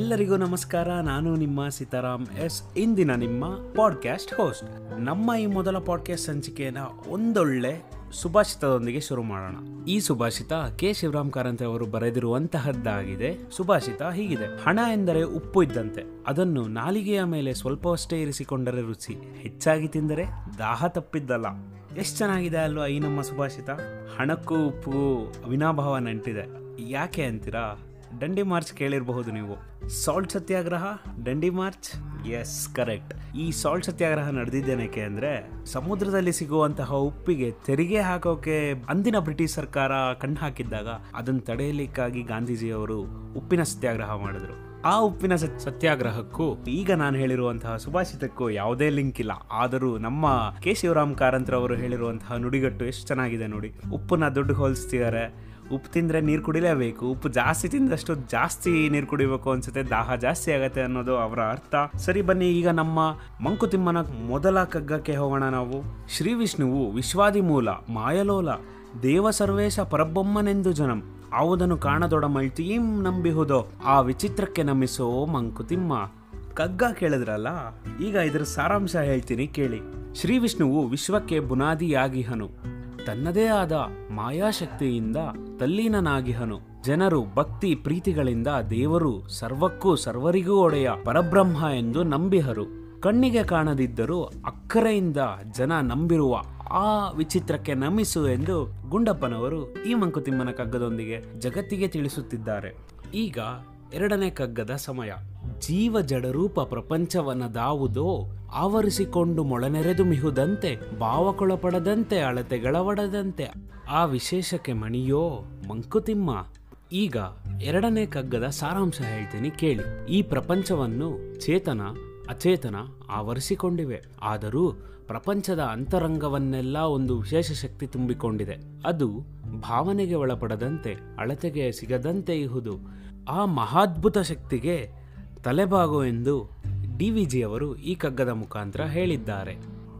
ಎಲ್ಲರಿಗೂ ನಮಸ್ಕಾರ ನಾನು ನಿಮ್ಮ ಸೀತಾರಾಮ್ ಎಸ್ ಇಂದಿನ ನಿಮ್ಮ ಪಾಡ್ಕ್ಯಾಸ್ಟ್ ಹೋಸ್ಟ್ ನಮ್ಮ ಈ ಮೊದಲ ಪಾಡ್ಕ್ಯಾಸ್ಟ್ ಸಂಚಿಕೆಯನ್ನ ಒಂದೊಳ್ಳೆ ಸುಭಾಷಿತದೊಂದಿಗೆ ಶುರು ಮಾಡೋಣ ಈ ಸುಭಾಷಿತ ಕೆ ಶಿವರಾಮ್ ಕಾರಂತೆ ಅವರು ಬರೆದಿರುವಂತಹದ್ದಾಗಿದೆ ಸುಭಾಷಿತ ಹೀಗಿದೆ ಹಣ ಎಂದರೆ ಉಪ್ಪು ಇದ್ದಂತೆ ಅದನ್ನು ನಾಲಿಗೆಯ ಮೇಲೆ ಸ್ವಲ್ಪವಷ್ಟೇ ಇರಿಸಿಕೊಂಡರೆ ರುಚಿ ಹೆಚ್ಚಾಗಿ ತಿಂದರೆ ದಾಹ ತಪ್ಪಿದ್ದಲ್ಲ ಎಷ್ಟು ಚೆನ್ನಾಗಿದೆ ಅಲ್ವಾ ಈ ನಮ್ಮ ಸುಭಾಷಿತ ಹಣಕ್ಕೂ ಉಪ್ಪು ಅವಿನಾಭಾವ ನಂಟಿದೆ ಯಾಕೆ ಅಂತೀರಾ ದಂಡಿ ಮಾರ್ಚ್ ಕೇಳಿರಬಹುದು ನೀವು salt Satyagraha Dandi March yes correct ಈ ಸಾಲ್ಟ್ ಸತ್ಯಾಗ್ರಹ ನಡೆದಿದ್ದೇನಕ್ಕೆ ಅಂದ್ರೆ ಸಮುದ್ರದಲ್ಲಿ ಸಿಗುವಂತಹ ಉಪ್ಪಿಗೆ ತೆರಿಗೆ ಹಾಕೋಕೆ ಅಂದಿನ ಬ್ರಿಟಿಷ್ ಸರ್ಕಾರ ಕಣ್ಣು ಹಾಕಿದ್ದಾಗ ಅದನ್ನು ತಡೆಯಲಿಕ್ಕಾಗಿ ಗಾಂಧೀಜಿಯವರು ಉಪ್ಪಿನ ಸತ್ಯಾಗ್ರಹ ಮಾಡಿದ್ರು ಆ ಉಪ್ಪಿನ ಸತ್- ಸತ್ಯಾಗ್ರಹಕ್ಕೂ ಈಗ ನಾನು ಹೇಳಿರುವಂತಹ ಸುಭಾಷಿತಕ್ಕೂ ಯಾವುದೇ ಲಿಂಕ್ ಇಲ್ಲ ಆದರೂ ನಮ್ಮ ಕೆ ಶಿವರಾಮ್ ಕಾರಂತ್ರವರು ಹೇಳಿರುವಂತಹ ನುಡಿಗಟ್ಟು ಎಷ್ಟು ಚೆನ್ನಾಗಿದೆ ನೋಡಿ ಉಪ್ಪನ್ನ ದುಡ್ಡು ಹೋಲಿಸ್ತಿದ್ದಾರೆ ಉಪ್ಪು ತಿಂದರೆ ನೀರು ಕುಡಿಲೇಬೇಕು ಉಪ್ಪು ಜಾಸ್ತಿ ತಿಂದಷ್ಟು ಜಾಸ್ತಿ ನೀರು ಕುಡಿಬೇಕು ಅನ್ಸುತ್ತೆ ದಾಹ ಜಾಸ್ತಿ ಆಗತ್ತೆ ಅನ್ನೋದು ಅವರ ಅರ್ಥ ಸರಿ ಬನ್ನಿ ಈಗ ನಮ್ಮ ಮಂಕುತಿಮ್ಮನ ಮೊದಲ ಕಗ್ಗಕ್ಕೆ ಹೋಗೋಣ ನಾವು ಶ್ರೀ ವಿಷ್ಣುವು ವಿಶ್ವಾದಿ ಮೂಲ ಮಾಯಲೋಲ ದೇವ ಸರ್ವೇಶ ಪರಬೊಮ್ಮನೆಂದು ಜನಂ ಆವುದನ್ನು ಕಾಣದೊಡಮಳ್ತೀಂ ನಂಬಿಹುದೋ ಆ ವಿಚಿತ್ರಕ್ಕೆ ನಮಿಸೋ ಮಂಕುತಿಮ್ಮ ಕಗ್ಗ ಕೇಳಿದ್ರಲ್ಲ ಈಗ ಇದರ ಸಾರಾಂಶ ಹೇಳ್ತೀನಿ ಕೇಳಿ ಶ್ರೀ ವಿಷ್ಣುವು ವಿಶ್ವಕ್ಕೆ ಬುನಾದಿಯಾಗಿಹನು ತನ್ನದೇ ಆದ ಮಾಯಾಶಕ್ತಿಯಿಂದ ತಲ್ಲೀನನಾಗಿಹನು ಜನರು ಭಕ್ತಿ ಪ್ರೀತಿಗಳಿಂದ ದೇವರು ಸರ್ವಕ್ಕೂ ಸರ್ವರಿಗೂ ಒಡೆಯ ಪರಬ್ರಹ್ಮ ಎಂದು ನಂಬಿಹರು ಕಣ್ಣಿಗೆ ಕಾಣದಿದ್ದರೂ ಅಕ್ಕರೆಯಿಂದ ಜನ ನಂಬಿರುವ ಆ ವಿಚಿತ್ರಕ್ಕೆ ನಮಿಸು ಎಂದು ಗುಂಡಪ್ಪನವರು ಈ ಮಂಕುತಿಮ್ಮನ ಕಗ್ಗದೊಂದಿಗೆ ಜಗತ್ತಿಗೆ ತಿಳಿಸುತ್ತಿದ್ದಾರೆ ಈಗ ಎರಡನೇ ಕಗ್ಗದ ಸಮಯ ಜೀವ ಜಡರೂಪ ಪ್ರಪಂಚವನ್ನದಾವುದೋ ಆವರಿಸಿಕೊಂಡು ಮೊಳನೆರೆದು ಮಿಹುದಂತೆ ಭಾವಕೊಳಪಡದಂತೆ ಅಳತೆಗಳವಡದಂತೆ ಆ ವಿಶೇಷಕ್ಕೆ ಮಣಿಯೋ ಮಂಕುತಿಮ್ಮ ಈಗ ಎರಡನೇ ಕಗ್ಗದ ಸಾರಾಂಶ ಹೇಳ್ತೀನಿ ಕೇಳಿ ಈ ಪ್ರಪಂಚವನ್ನು ಚೇತನ ಅಚೇತನ ಆವರಿಸಿಕೊಂಡಿವೆ ಆದರೂ ಪ್ರಪಂಚದ ಅಂತರಂಗವನ್ನೆಲ್ಲ ಒಂದು ವಿಶೇಷ ಶಕ್ತಿ ತುಂಬಿಕೊಂಡಿದೆ ಅದು ಭಾವನೆಗೆ ಒಳಪಡದಂತೆ ಅಳತೆಗೆ ಸಿಗದಂತೆ ಇಹುದು ಆ ಮಹಾದ್ಭುತ ಶಕ್ತಿಗೆ ತಲೆಬಾಗು ಎಂದು ಡಿ ವಿ ಜಿ ಅವರು ಈ ಕಗ್ಗದ ಮುಖಾಂತರ ಹೇಳಿದ್ದಾರೆ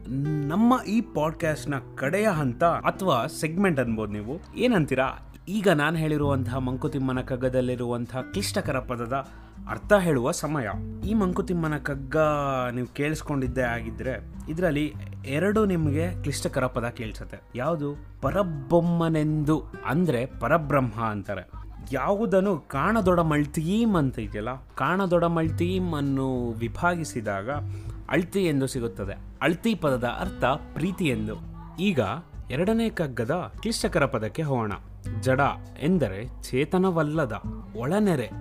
ನಮ್ಮ ಈ ಪಾಡ್ಕಾಸ್ಟ್ನ ಕಡೆಯ ಹಂತ ಅಥವಾ ಸೆಗ್ಮೆಂಟ್ ಅನ್ಬೋದು ನೀವು ಏನಂತೀರಾ ಈಗ ನಾನು ಹೇಳಿರುವಂತಹ ಮಂಕುತಿಮ್ಮನ ಕಗ್ಗದಲ್ಲಿರುವಂತಹ ಕ್ಲಿಷ್ಟಕರ ಪದದ ಅರ್ಥ ಹೇಳುವ ಸಮಯ ಈ ಮಂಕುತಿಮ್ಮನ ಕಗ್ಗ ನೀವು ಕೇಳಿಸ್ಕೊಂಡಿದ್ದೇ ಆಗಿದ್ರೆ ಇದರಲ್ಲಿ ಎರಡು ನಿಮಗೆ ಕ್ಲಿಷ್ಟಕರ ಪದ ಕೇಳಿಸುತ್ತೆ ಯಾವುದು ಪರಬೊಮ್ಮನೆಂದು ಅಂದ್ರೆ ಪರಬ್ರಹ್ಮ ಅಂತಾರೆ ಯಾವುದನ್ನು ಕಾಣದೊಡ ಮಳ್ತೀಮ್ ಅಂತ ಇದೆಯಲ್ಲ ಕಾಣದೊಡ ಮಳ್ತೀಮ್ ಅನ್ನು ವಿಭಾಗಿಸಿದಾಗ ಅಳ್ತಿ ಎಂದು ಸಿಗುತ್ತದೆ ಅಳ್ತಿ ಪದದ ಅರ್ಥ ಪ್ರೀತಿ ಎಂದು ಈಗ ಎರಡನೇ ಕಗ್ಗದ ಕ್ಲಿಷ್ಟಕರ ಪದಕ್ಕೆ ಹೋಗೋಣ ಜಡ ಎಂದರೆ ಚೇತನವಲ್ಲದ ಒಳನೆರೆ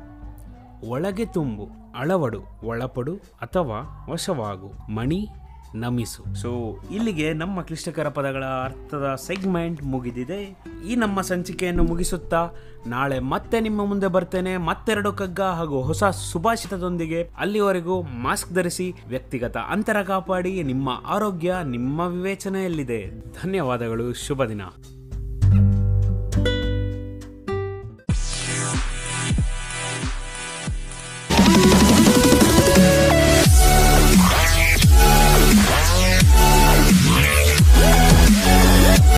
ಒಳಗೆ ತುಂಬು ಅಳವಡು ಒಳಪಡು ಅಥವಾ ವಶವಾಗು ಮಣಿ ನಮಿಸು ಸೊ ಇಲ್ಲಿಗೆ ನಮ್ಮ ಕ್ಲಿಷ್ಟಕರ ಪದಗಳ ಅರ್ಥದ ಸೆಗ್ಮೆಂಟ್ ಮುಗಿದಿದೆ ಈ ನಮ್ಮ ಸಂಚಿಕೆಯನ್ನು ಮುಗಿಸುತ್ತಾ ನಾಳೆ ಮತ್ತೆ ನಿಮ್ಮ ಮುಂದೆ ಬರ್ತೇನೆ ಮತ್ತೆರಡು ಕಗ್ಗ ಹಾಗೂ ಹೊಸ ಸುಭಾಷಿತದೊಂದಿಗೆ ಅಲ್ಲಿವರೆಗೂ ಮಾಸ್ಕ್ ಧರಿಸಿ ವ್ಯಕ್ತಿಗತ ಅಂತರ ಕಾಪಾಡಿ ನಿಮ್ಮ ಆರೋಗ್ಯ ನಿಮ್ಮ ವಿವೇಚನೆಯಲ್ಲಿದೆ ಧನ್ಯವಾದಗಳು ಶುಭ ದಿನ